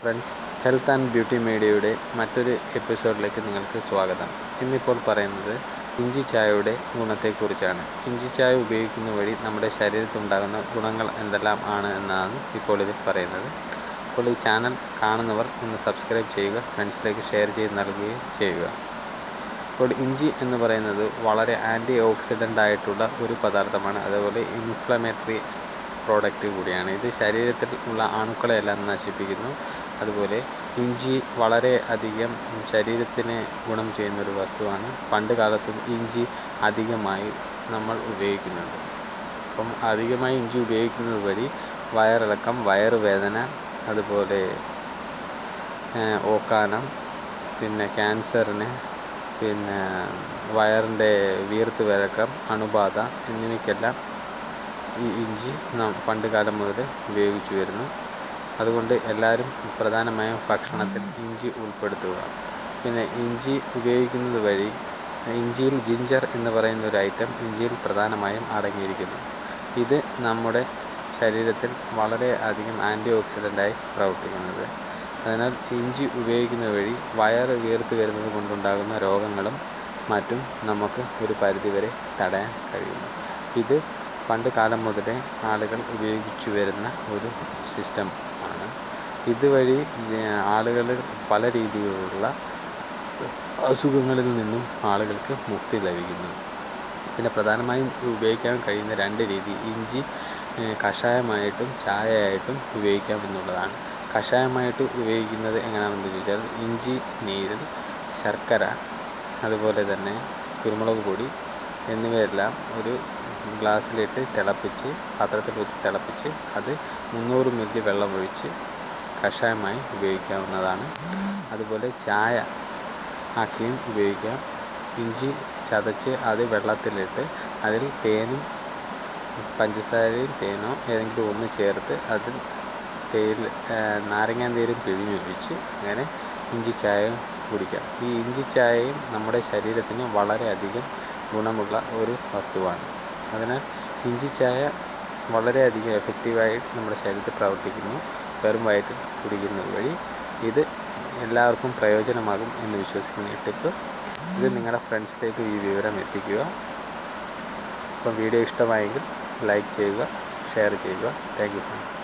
friends health and beauty മീഡിയയുടെ മറ്റൊരു എപ്പിസോഡിലേക്ക് നിങ്ങൾക്ക് സ്വാഗതം ഇന്നിപ്പോൾ പറയുന്നത് ഇഞ്ചി ചായയുടെ ഗുണത്തെക്കുറിച്ചാണ് ഇഞ്ചി ചായ ഉപയോഗിക്കുന്ന വഴി നമ്മുടെ ശരീരത്തിലുണ്ടാകുന്ന ഗുണങ്ങൾ എന്തെല്ലാം ആണ് എന്നാണ് ഇപ്പോൾ ഇതിൽ പറയുന്നത് അപ്പോൾ ഈ ചാനൽ കാണുന്നവർ ഒന്ന് സബ്സ്ക്രൈബ് ചെയ്യുക ഫ്രണ്ട്സിലേക്ക് ഷെയർ ചെയ്ത് നൽകുകയും ചെയ്യുക അപ്പോൾ ഇഞ്ചി എന്ന് പറയുന്നത് വളരെ ആൻറ്റി ഓക്സിഡൻ്റ് ആയിട്ടുള്ള ഒരു പദാർത്ഥമാണ് അതുപോലെ ഇൻഫ്ലമേറ്ററി പ്രോഡക്റ്റ് കൂടിയാണ് ഇത് ശരീരത്തിൽ ഉള്ള അണുക്കളെല്ലാം നശിപ്പിക്കുന്നു അതുപോലെ ഇഞ്ചി വളരെ അധികം ശരീരത്തിന് ഗുണം ചെയ്യുന്ന ഒരു വസ്തുവാണ് പണ്ട് കാലത്തും ഇഞ്ചി അധികമായി നമ്മൾ ഉപയോഗിക്കുന്നുണ്ട് അപ്പം അധികമായി ഇഞ്ചി ഉപയോഗിക്കുന്നത് വഴി വയറിളക്കം വയറുവേദന അതുപോലെ ഏഹ്, ഓക്കാനം പിന്നെ ക്യാൻസറിന് പിന്നെ വയറിൻ്റെ വീർത്ത് വിരക്കം അണുബാധ എന്നിവയ്ക്കെല്ലാം ഈ ഇഞ്ചി നാം പണ്ട് കാലം മുതൽ ഉപയോഗിച്ചു വരുന്നു അതുകൊണ്ട് എല്ലാവരും പ്രധാനമായും ഭക്ഷണത്തിൽ ഇഞ്ചി ഉൾപ്പെടുത്തുക പിന്നെ ഇഞ്ചി ഉപയോഗിക്കുന്നത് വഴി ഇഞ്ചിയിൽ ജിഞ്ചർ എന്ന് പറയുന്ന ഒരു ഐറ്റം ഇഞ്ചിയിൽ പ്രധാനമായും അടങ്ങിയിരിക്കുന്നു ഇത് നമ്മുടെ ശരീരത്തിൽ വളരെ അധികം ആൻറ്റി ഓക്സിഡൻ്റായി പ്രവർത്തിക്കുന്നത് അതിനാൽ ഇഞ്ചി ഉപയോഗിക്കുന്നത് വഴി വയറ് വീർത്ത് വരുന്നത് കൊണ്ടുണ്ടാകുന്ന രോഗങ്ങളും മറ്റും നമുക്ക് ഒരു പരിധിവരെ തടയാൻ കഴിയുന്നു ഇത് പണ്ട് കാലം മുതലേ ആളുകൾ ഉപയോഗിച്ചു വരുന്ന ഒരു സിസ്റ്റം ആണ് ഇതുവഴി ആളുകൾ പല രീതിയിലുള്ള അസുഖങ്ങളിൽ നിന്നും ആളുകൾക്ക് മുക്തി ലഭിക്കുന്നു പിന്നെ പ്രധാനമായും ഉപയോഗിക്കാൻ കഴിയുന്ന രണ്ട് രീതി ഇഞ്ചി ഏഹ്, കഷായമായിട്ടും ചായയായിട്ടും ഉപയോഗിക്കാം എന്നുള്ളതാണ് കഷായമായിട്ട് ഉപയോഗിക്കുന്നത് എങ്ങനെയാണെന്ന് ചോദിച്ചാൽ ഇഞ്ചി നീരിൽ ശർക്കര അതുപോലെ തന്നെ കുരുമുളക് പൊടി എന്നിവയെല്ലാം ഒരു ഗ്ലാസ്സിലിട്ട് തിളപ്പിച്ച് പാത്രത്തിൽ വെച്ച് തിളപ്പിച്ച് അത് മുന്നൂറ് മില്ലി വെള്ളമൊഴിച്ച് കഷായമായി ഉപയോഗിക്കാവുന്നതാണ് അതുപോലെ ചായ ആക്കിയും ഉപയോഗിക്കാം ഇഞ്ചി ചതച്ച് അത് വെള്ളത്തിലിട്ട് അതിൽ തേനും പഞ്ചസാരയും തേനോ ഏതെങ്കിലും ഒന്ന് ചേർത്ത് അതിൽ തേയിൽ നാരങ്ങാന്തേരും പിഴിഞ്ഞൊഴിച്ച് അങ്ങനെ ഇഞ്ചി ചായ കുടിക്കാം ഈ ഇഞ്ചി ചായയും നമ്മുടെ ശരീരത്തിന് വളരെയധികം ഗുണമുള്ള ഒരു വസ്തുവാണ് അതിനാൽ ഇഞ്ചി ചായ വളരെയധികം എഫക്റ്റീവായി നമ്മുടെ ശരീരത്തിൽ പ്രവർത്തിക്കുന്നു വെറും വയറ്റിൽ കുടിക്കുന്നത് വഴി ഇത് എല്ലാവർക്കും പ്രയോജനമാകും എന്ന് വിശ്വസിക്കുന്ന ഈ ടിപ്പ് ഇത് നിങ്ങളുടെ ഫ്രണ്ട്സിലേക്ക് ഈ വിവരം എത്തിക്കുക അപ്പം വീഡിയോ ഇഷ്ടമായെങ്കിൽ ലൈക്ക് ചെയ്യുക ഷെയർ ചെയ്യുക താങ്ക് യു